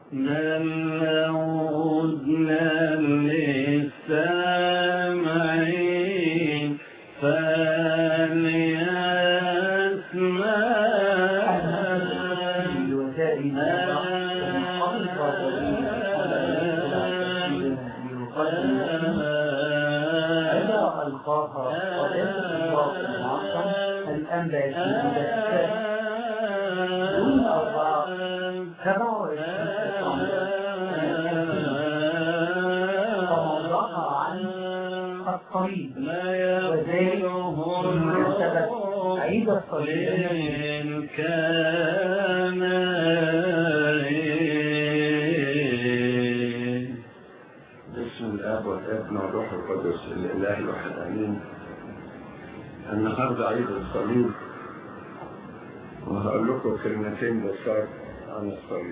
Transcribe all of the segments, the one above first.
جل عدنا للسامعين فليسمع الأنباء دون أربعة سبعة وعشرين فموضوعها عن الطريق وذلك بمناسبة عيد الصليب بسم الاب والابن والروح القدس الاله الواحد امين النهارده عيد الصليب وهقول لكم كلمتين بسيط عن الصليب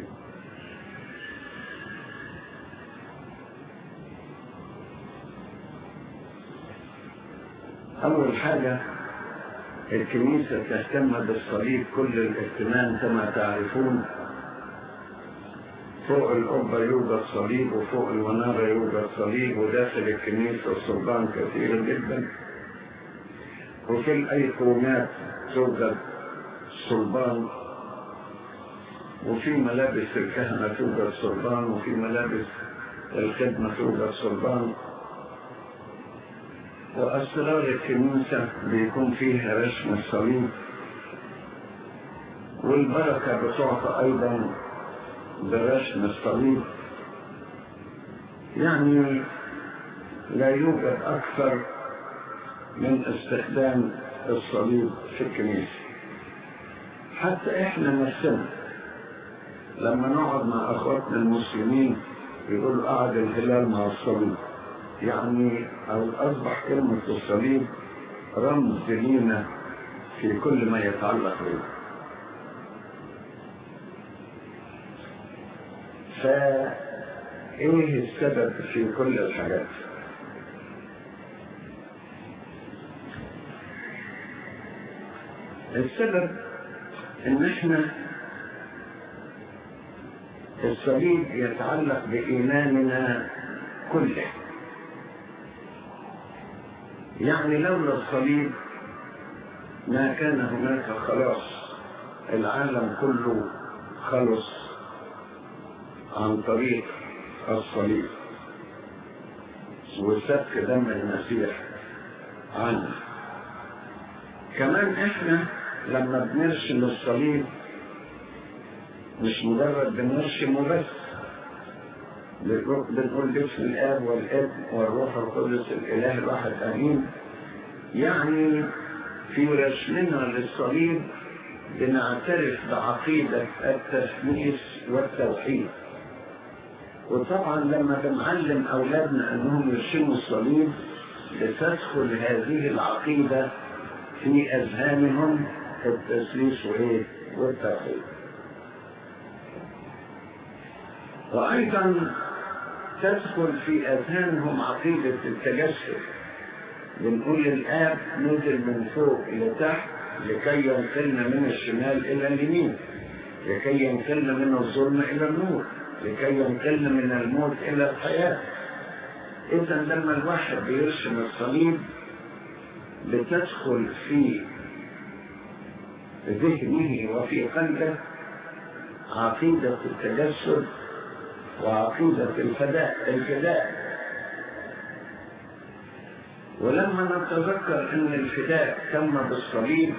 أول حاجة الكنيسة تهتم بالصليب كل الاهتمام كما تعرفون فوق القبة يوجد صليب وفوق المنارة يوجد صليب وداخل الكنيسة صلبان كثيرة جدا وفي الأيقونات توجد صلبان وفي ملابس الكهنة توجد صلبان وفي ملابس الخدمة توجد صلبان وأسرار الكنيسة بيكون فيها رسم الصليب والبركة بتعطى أيضا برسم الصليب يعني لا يوجد أكثر من استخدام الصليب في الكنيسة حتى إحنا نفسنا لما نقعد مع أخواتنا المسلمين يقولوا قعد الهلال مع الصليب يعني أو أصبح كلمة الصليب رمز لينا في كل ما يتعلق به فإيه السبب في كل الحاجات السبب ان احنا الصليب يتعلق بإيماننا كله يعني لولا الصليب ما كان هناك خلاص العالم كله خلص عن طريق الصليب وسفك دم المسيح عنه كمان احنا لما بنرسم الصليب مش مجرد بنرسمه بس بنقول باسم الاب والابن والروح القدس الاله الواحد امين يعني في رسمنا للصليب بنعترف بعقيدة التثليث والتوحيد وطبعا لما بنعلم أولادنا أنهم يرسموا الصليب بتدخل هذه العقيدة في أذهانهم التثليث وإيه والتوحيد وأيضا تدخل في أذهانهم عقيدة التجسد بنقول الآب نزل من فوق إلى تحت لكي ينقلنا من الشمال إلى اليمين لكي ينقلنا من الظلم إلى النور لكي ينقلنا من الموت إلى الحياة إذا لما الواحد بيرسم الصليب بتدخل في ذهنه وفي قلبه عقيدة التجسد وعقيدة الفداء الفداء ولما نتذكر ان الفداء تم بالصليب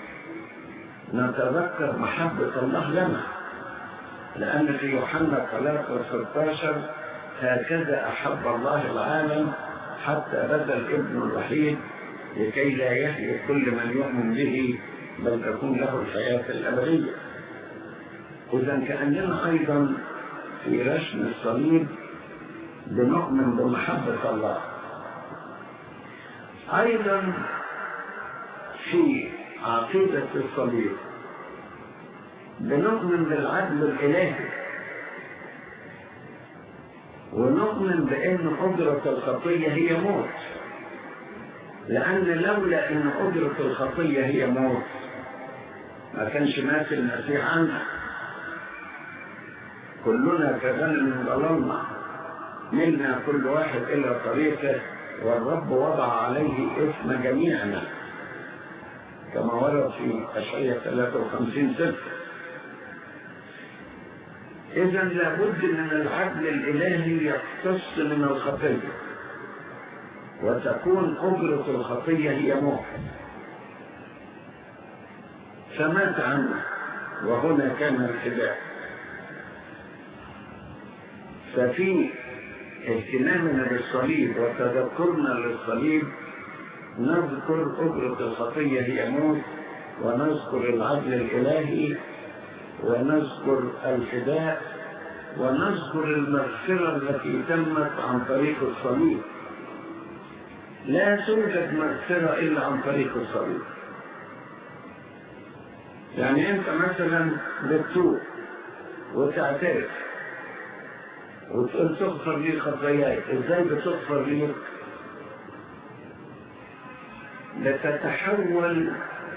نتذكر محبة الله لنا لأن في يوحنا 3 16 هكذا أحب الله العالم حتى بذل ابنه الوحيد لكي لا يهلك كل من يؤمن به بل تكون له الحياة الأبدية إذا كأننا أيضا في رسم الصليب بنؤمن بمحبة الله أيضا في عقيدة الصليب بنؤمن بالعدل الإلهي ونؤمن بأن أجرة الخطية هي موت لأن لولا أن أجرة الخطية هي موت ما كانش مات المسيح عنها كلنا كغنم ضللنا منا كل واحد إلى طريقه والرب وضع عليه اسم جميعنا كما ورد في أشعية 53 ستة إذا لابد من العدل الإلهي يقتص من الخطية وتكون أجرة الخطية هي موت فمات عنه وهنا كان الفداء ففي اهتمامنا بالصليب وتذكرنا للصليب نذكر أجرة الخطية هي موت ونذكر العدل الإلهي ونذكر الفداء ونذكر المغفرة التي تمت عن طريق الصليب لا توجد مغفرة إلا عن طريق الصليب يعني أنت مثلا بتتوب وتعترف وتقول تغفر لي خطاياي ازاي بتغفر لي لتتحول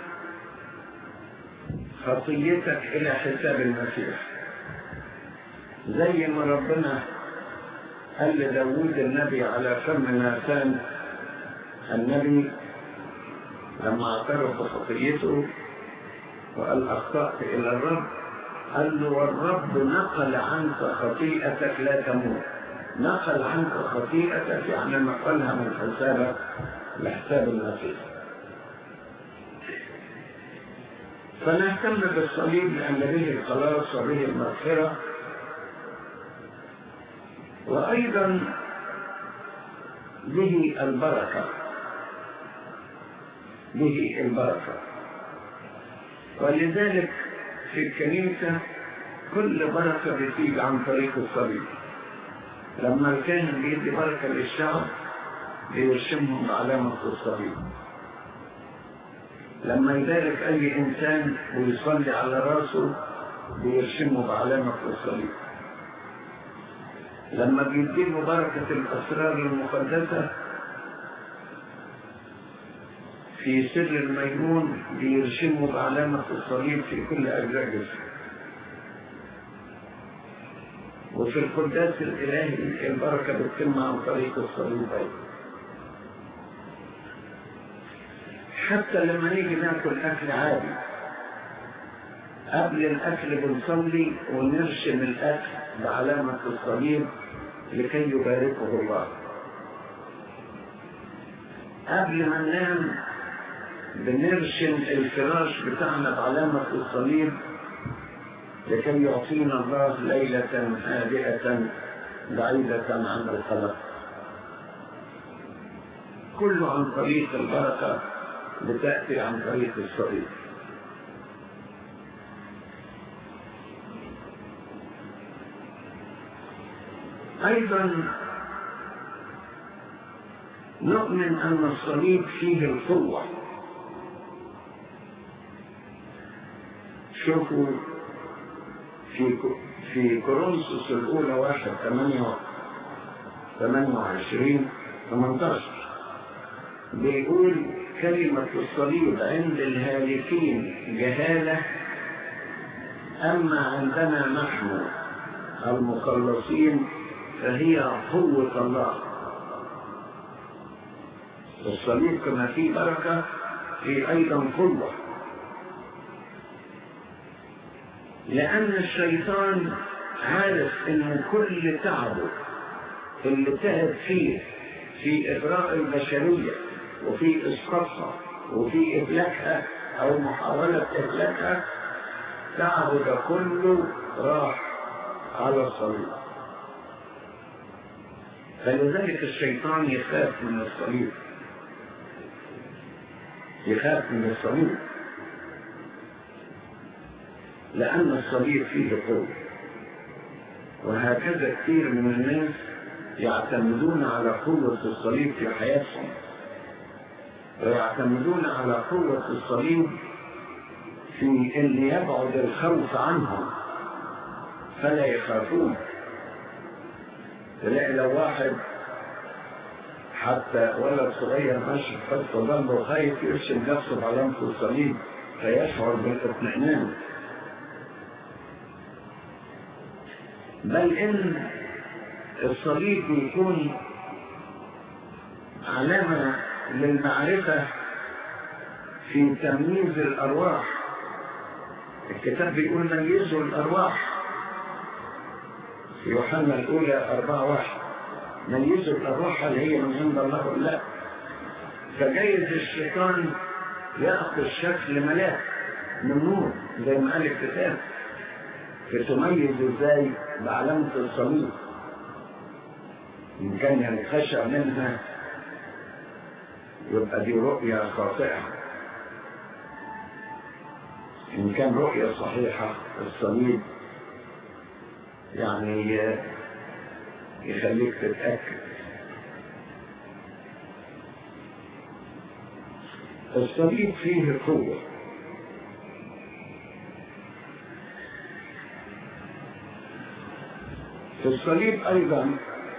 خطيتك الى حساب المسيح زي ما ربنا قال لداود النبي على فم ناتان النبي لما اعترف بخطيته وقال اخطأت الى الرب قال له والرب نقل عنك خطيئتك لا تموت نقل عنك خطيئتك يعني نقلها من حسابك لحساب المسيح فنهتم بالصليب لأن به الخلاص وبه المغفرة وأيضا به البركة به البركة ولذلك في الكنيسة كل بركة بتيجي عن طريق الصليب لما الكاهن بيدي بركة للشعب بيرشمهم بعلامة الصليب لما يبارك أي إنسان ويصلي على راسه بيرشمه بعلامة الصليب لما بيديله بركة الأسرار المقدسة في سر الميمون بيرشمه بعلامة الصليب في كل أجزاء جسمه وفي القداس الإلهي البركة بتتم عن طريق الصليب أيضا حتى لما نيجي ناكل أكل عادي قبل الأكل بنصلي ونرشم الأكل بعلامة الصليب لكي يباركه الله قبل ما ننام بنرشم الفراش بتاعنا بعلامة الصليب لكي يعطينا الله ليلة هادئة بعيدة عن القلق كله عن طريق البركة بتأتي عن طريق الصليب أيضا نؤمن أن الصليب فيه القوة شوفوا في في كورنثوس الأولى واحد ثمانية ثمانية وعشرين ثمانتاشر بيقول كلمة الصليب عند الهالكين جهالة أما عندنا نحن المخلصين فهي قوة الله الصليب كما فيه بركة في أيضا قوة لأن الشيطان عارف إن كل تعبه اللي تعب فيه في إغراء البشرية وفي إسقاطها وفي إهلاكها أو محاولة إهلاكها تعبه ده كله راح على الصليب فلذلك الشيطان يخاف من الصليب يخاف من الصليب لأن الصليب فيه قوة وهكذا كثير من الناس يعتمدون على قوة الصليب في حياتهم ويعتمدون على قوة الصليب في أن يبعد الخوف عنهم فلا يخافون تلاقي لو واحد حتى ولد صغير ماشي في خط ظهره خايف يرسم نفسه بعلامة الصليب فيشعر بالاطمئنان بل إن الصليب بيكون علامة للمعرفة في تمييز الأرواح الكتاب بيقول ميزوا الأرواح في يوحنا الأولى أربعة واحد ميزوا الأرواح هل هي من عند الله ولا لا فجايز الشيطان يأخذ شكل ملاك من نور زي ما قال الكتاب فتميز ازاي بعلامة الصليب إن كان يعني خشع منها يبقى دي رؤية خاطئة إن كان رؤية صحيحة الصليب يعني يخليك تتأكد الصليب فيه قوة في الصليب أيضا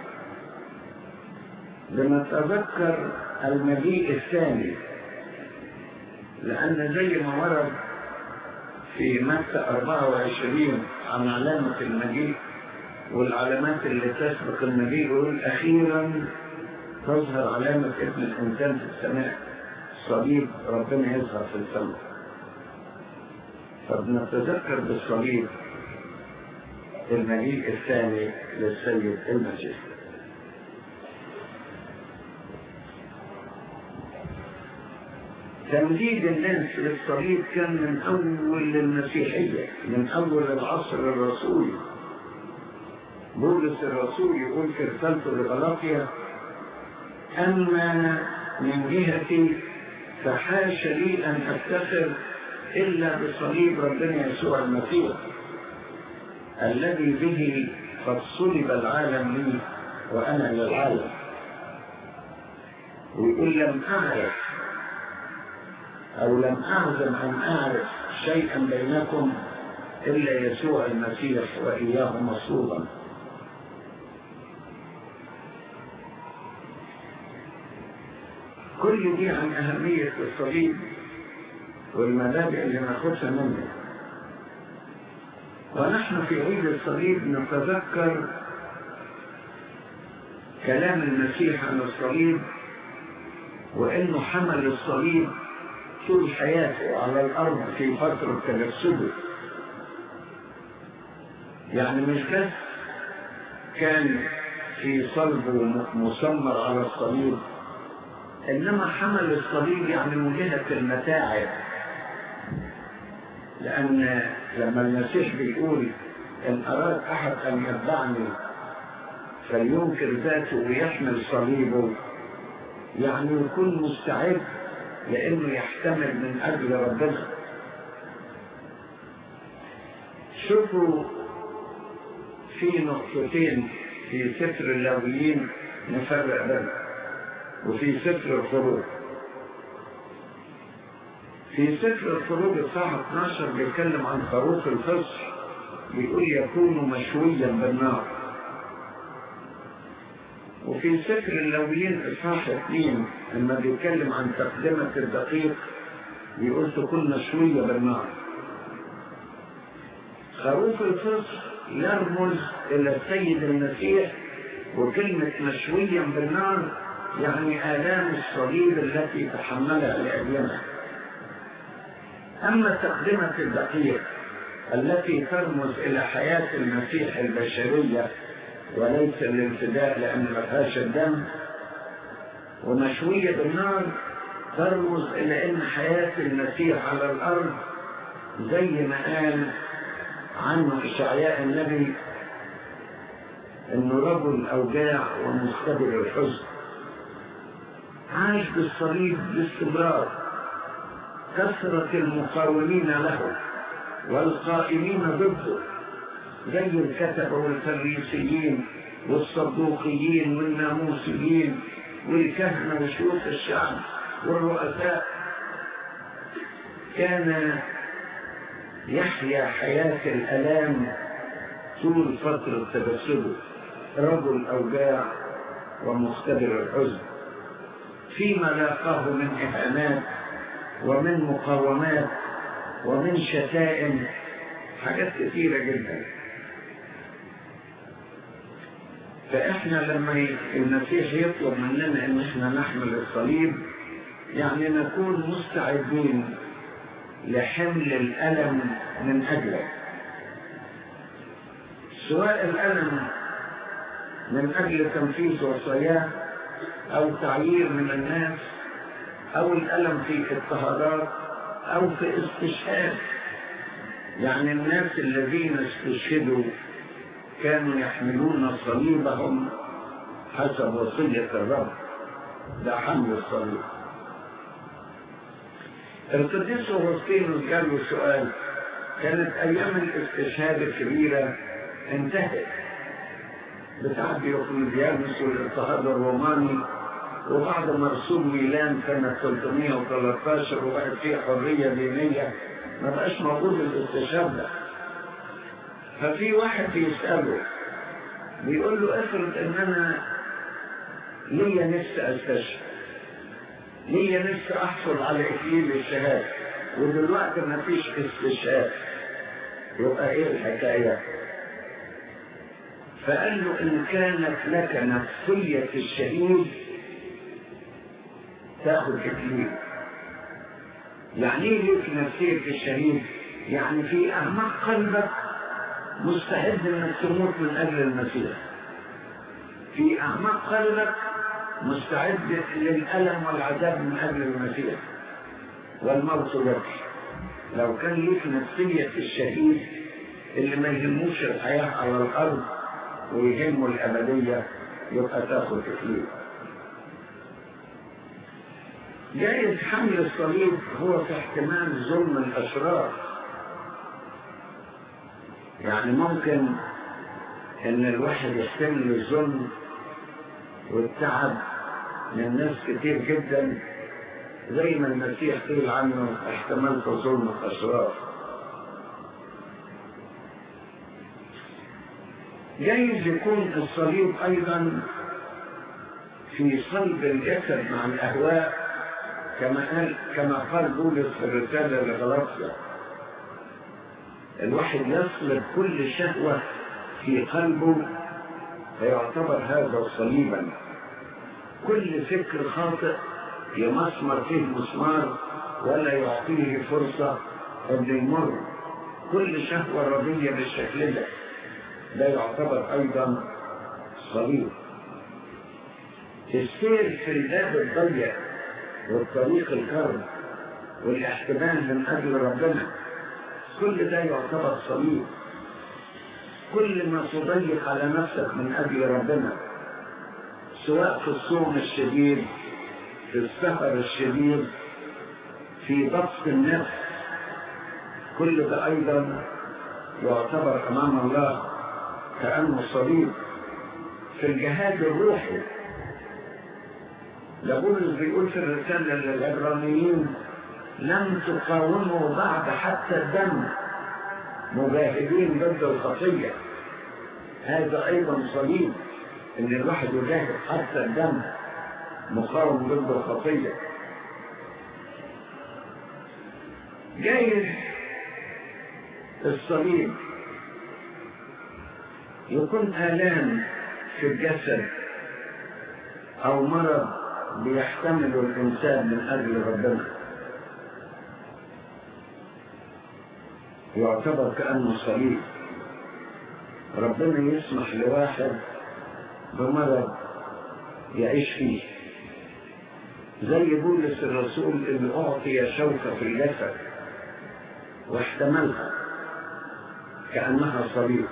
بنتذكر المجيء الثاني لأن زي ما ورد في متى 24 عن علامة المجيء والعلامات اللي تسبق المجيء يقول أخيرا تظهر علامة ابن الإنسان في السماء صليب ربنا يظهر في السماء فبنتذكر بالصليب المجيء الثاني للسيد المسيح تمجيد الناس للصليب كان من أول المسيحية من أول العصر الرسولي بولس الرسول يقول في رسالته لغلاطيا أما من جهتي فحاش لي أن أفتخر إلا بصليب ربنا يسوع المسيح الذي به قد صلب العالم لي وأنا للعالم ويقول لم أعرف أو لم أعزم أن أعرف شيئا بينكم إلا يسوع المسيح وإياه مصلوبا كل دي عن أهمية الصليب والمبادئ اللي ناخدها منه ونحن في عيد الصليب نتذكر كلام المسيح عن الصليب وانه حمل الصليب طول حياته على الارض في فترة تجسده يعني مش بس كان في صلبه مسمر على الصليب انما حمل الصليب يعني من جهة المتاعب لأن لما المسيح بيقول إن أراد أحد أن يتبعني فلينكر ذاته ويحمل صليبه يعني يكون مستعد لأنه يحتمل من أجل ربنا شوفوا في نقطتين في سفر اللاويين نفرق بينهم وفي سفر الخروج في سفر الخروج الساعة 12 بيتكلم عن خروف الفصح بيقول يكون مشويا بالنار وفي سفر اللويين إصحاح 2 لما بيتكلم عن تقدمة الدقيق بيقول تكون مشوية بالنار خروف الفصح يرمز إلى السيد المسيح وكلمة مشويا بالنار يعني آلام الصليب التي تحملها لأجلنا أما تقدمة الدقيق التي ترمز إلى حياة المسيح البشرية وليس الانفداء لأن ما فيهاش الدم ومشوية بالنار ترمز إلى أن حياة المسيح على الأرض زي ما قال عنه إشعياء النبي إنه رجل أوجاع ومستبر الحزن عاش بالصليب باستمرار كثرة المقاومين له والقائمين ضده زي الكتبة والفريسيين والصدوقيين والناموسيين والكهنة وشيوخ الشعب والرؤساء كان يحيا حياة الألام طول فترة تجسده رجل أوجاع ومختبر الحزن فيما لاقاه من إهانات ومن مقاومات ومن شتائم حاجات كثيرة جدا فإحنا لما المسيح يطلب مننا إن إحنا نحمل الصليب يعني نكون مستعدين لحمل الألم من أجله سواء الألم من أجل تنفيذ وصاياه أو تعيير من الناس أو الألم في اضطهادات أو في استشهاد يعني الناس الذين استشهدوا كانوا يحملون صليبهم حسب وصية الرب ده حمل الصليب القديس أغسطينوس قال له سؤال كانت أيام الاستشهاد الكبيرة انتهت بتاع ديوكليديانوس والاضطهاد الروماني وبعد مرسوم ميلان سنة 313 وبقت فيه حرية دينية ما بقاش موجود الاستشهاد ده ففي واحد بيسأله بيقول له افرض ان انا ليا نفسي استشهد ليا نفسي احصل على اكليل الشهادة ودلوقتي ما فيش استشهاد يبقى ايه الحكاية فقال له ان كانت لك نفسية الشهيد تاخذ اكليل يعني ايه ليك نفسية الشهيد يعني في اعماق قلبك مستعد انك تموت من اجل المسيح في اعماق قلبك مستعد للالم والعذاب من اجل المسيح والموت لك لو كان ليك نفسية الشهيد اللي ما يهموش الحياة على الارض ويهمه الابدية يبقى تاخد تكليف جايز حمل الصليب هو في احتمال ظلم الاشرار يعني ممكن ان الواحد يحتمل الظلم والتعب من ناس كتير جدا زي ما المسيح قيل عنه احتملت ظلم الاشرار جايز يكون الصليب ايضا في صلب الجسد مع الاهواء كما قال كما قال بولس في الرساله لغلاطيا الواحد يصلب كل شهوة في قلبه فيعتبر هذا صليبا كل فكر خاطئ يمسمر فيه مسمار ولا يعطيه فرصة أن يمر كل شهوة رضية بالشكل ده ده يعتبر أيضا صليب السير في الباب الضيق والطريق الكرب والاحتمال من أجل ربنا كل ده يعتبر صليب كل ما تضيق على نفسك من أجل ربنا سواء في الصوم الشديد في السهر الشديد في ضبط النفس كل ده أيضا يعتبر أمام الله كأنه صليب في الجهاد الروحي لبولس بيقول في الرسالة للعبرانيين لم تقاوموا بعد حتى الدم مجاهدين ضد الخطية هذا أيضا صليب إن الواحد يجاهد حتى الدم مقاوم ضد الخطية جايز الصليب يكون آلام في الجسد أو مرض بيحتمله الإنسان من أجل ربنا يعتبر كأنه صليب ربنا يسمح لواحد بمرض يعيش فيه زي بولس الرسول اللي أعطي شوكة في الجسد واحتملها كأنها صليب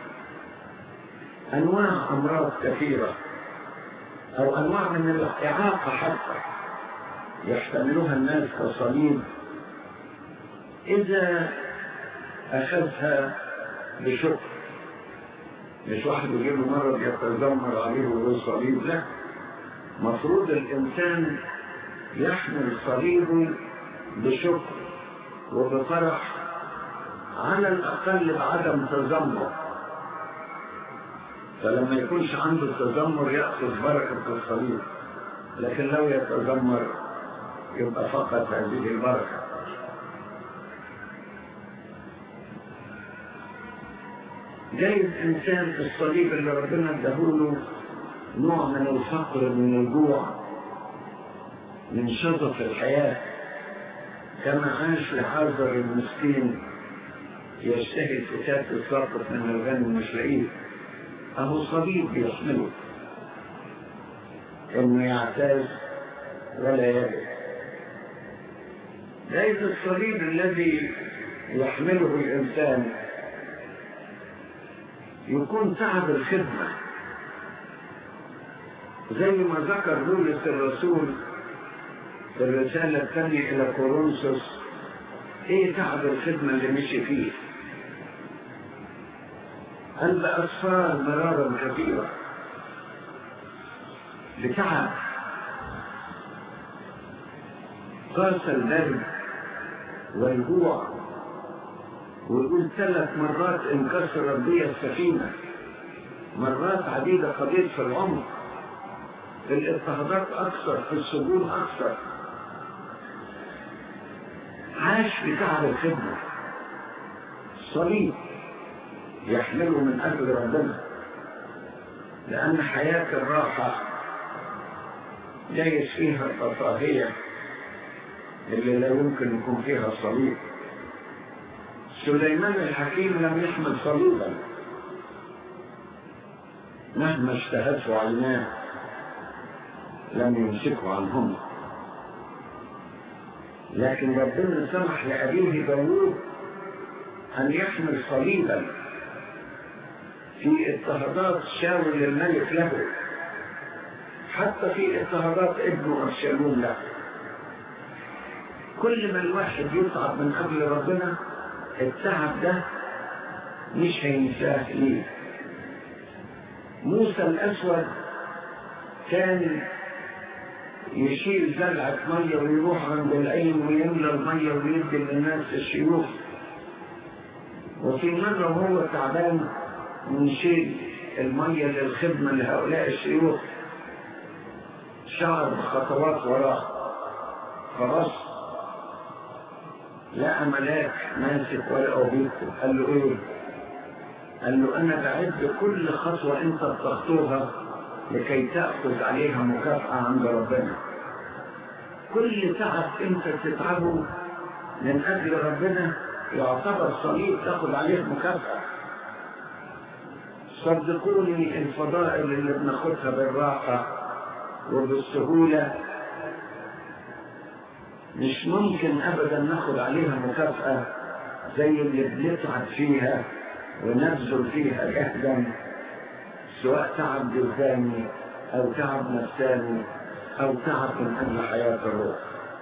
أنواع أمراض كثيرة أو أنواع من الإعاقة حتى يحتملها الناس كصليب إذا أخذها بشكر مش واحد يجيب له مرض يتذمر عليه ويقول صليب لا مفروض الإنسان يحمل صليبه بشكر وبفرح على الأقل بعدم تذمر فلما يكونش عنده تذمر يأخذ بركة الصليب لكن لو يتذمر يبقى فقط هذه البركة. جايز إنسان الصليب اللي ربنا اداهوله نوع من الفقر من الجوع من شظف الحياة كما عاش لحاضر المسكين يشتهي الفتاة الساقط من الغنم مش لاقيه أهو صليب بيحمله إنه يعتاز ولا يجد ليس الصليب الذي يحمله الإنسان يكون تعب الخدمة زي ما ذكر بولس الرسول في الرسالة الثانية إلى كورنثوس إيه تعب الخدمة اللي مشي فيه قال بأسفار مرارا كثيرة بتعب قاس البرد والجوع ويقول ثلاث مرات انكسرت بي السفينة مرات عديدة قضيت في العمر في الاضطهادات أكثر في السجون أكثر عاش بتعب الخدمة صليب يحمله من أجل ربنا لأن حياة الراحة جايز فيها الرفاهية اللي لا يمكن يكون فيها صليب سليمان الحكيم لم يحمل صليبا مهما اشتهته عيناه لم يمسكه عنهم لكن ربنا سمح لأبيه داوود أن يحمل صليبا في اضطهادات شاول الملك له حتى في اضطهادات ابنه أبشالوم له كل ما الواحد يتعب من قبل ربنا التعب ده مش هينساه ليه موسى الأسود كان يشيل زلعة مية ويروح عند العين ويملى المية ويدي للناس الشيوخ وفي مرة وهو تعبان ونشيل المية للخدمة لهؤلاء الشيوخ شعر بخطوات وراه خلاص لقى ملاك ماسك ورقه وبيكتب قال له ايه؟ قال له انا بعد كل خطوة انت بتخطوها لكي تأخذ عليها مكافأة عند ربنا كل تعب انت تتعبه من اجل ربنا يعتبر صليب تاخذ عليه مكافأة صدقوني الفضائل اللي بناخدها بالراحة وبالسهولة مش ممكن ابدا ناخد عليها مكافأة زي اللي بنتعب فيها ونبذل فيها جهدا سواء تعب جسداني او تعب نفساني او تعب من اجل حياة الروح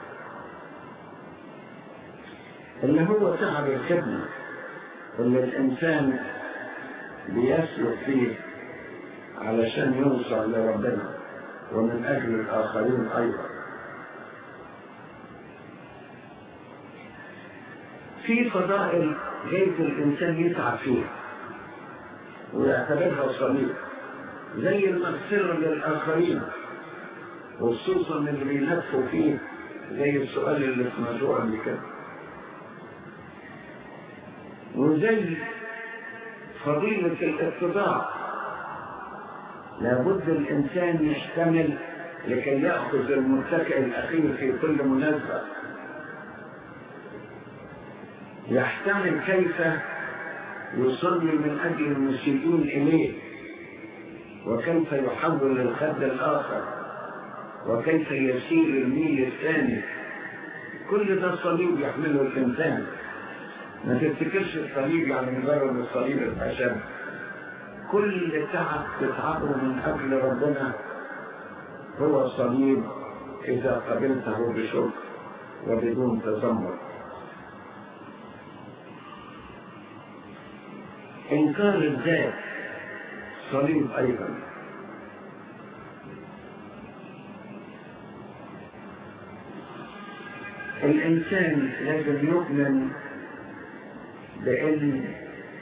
اللي هو تعب الخدمة اللي الانسان بيسلك فيه علشان يوصل لربنا ومن اجل الاخرين ايضا في فضائل جايز الإنسان يتعب فيها ويعتبرها صليب زي المغفرة للآخرين وخصوصا اللي بينفوا فيه زي السؤال اللي سمعتوه قبل كده وزي فضيلة الاتضاع لابد الإنسان يحتمل لكي يأخذ المتكئ الأخير في كل مناسبة يحتمل كيف يصلي من أجل المسيئين إليه وكيف يحول الخد الآخر وكيف يسير الميل الثاني كل ده صليب يحمله الإنسان ما تفتكرش الصليب يعني مجرد الصليب الخشب كل تعب تتعبه من أجل ربنا هو صليب إذا قبلته بشكر وبدون تذمر إنكار الذات صليب أيضا الإنسان لازم يؤمن بأن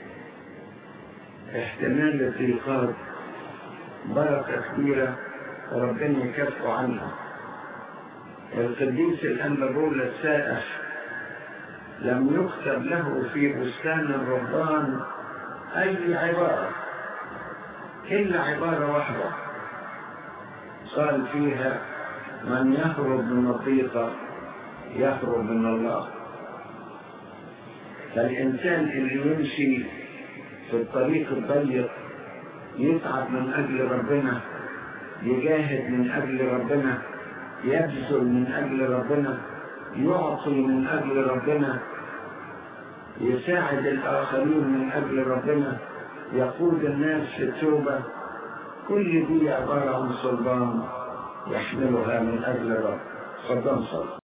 احتمال الضيقات بركة كبيرة وربنا يكفوا عنها القديس الأنبابول السائح لم يكتب له في بستان الرهبان أي عبارة إلا عبارة واحدة قال فيها من يهرب من الضيقة يهرب من الله فالإنسان اللي يمشي في الطريق الضيق يتعب من أجل ربنا يجاهد من أجل ربنا يبذل من أجل ربنا يعطي من أجل ربنا يساعد الآخرين من أجل ربنا يقود الناس في التوبة كل دي عبارة عن صلبان يحملها من أجل رب صدام صلب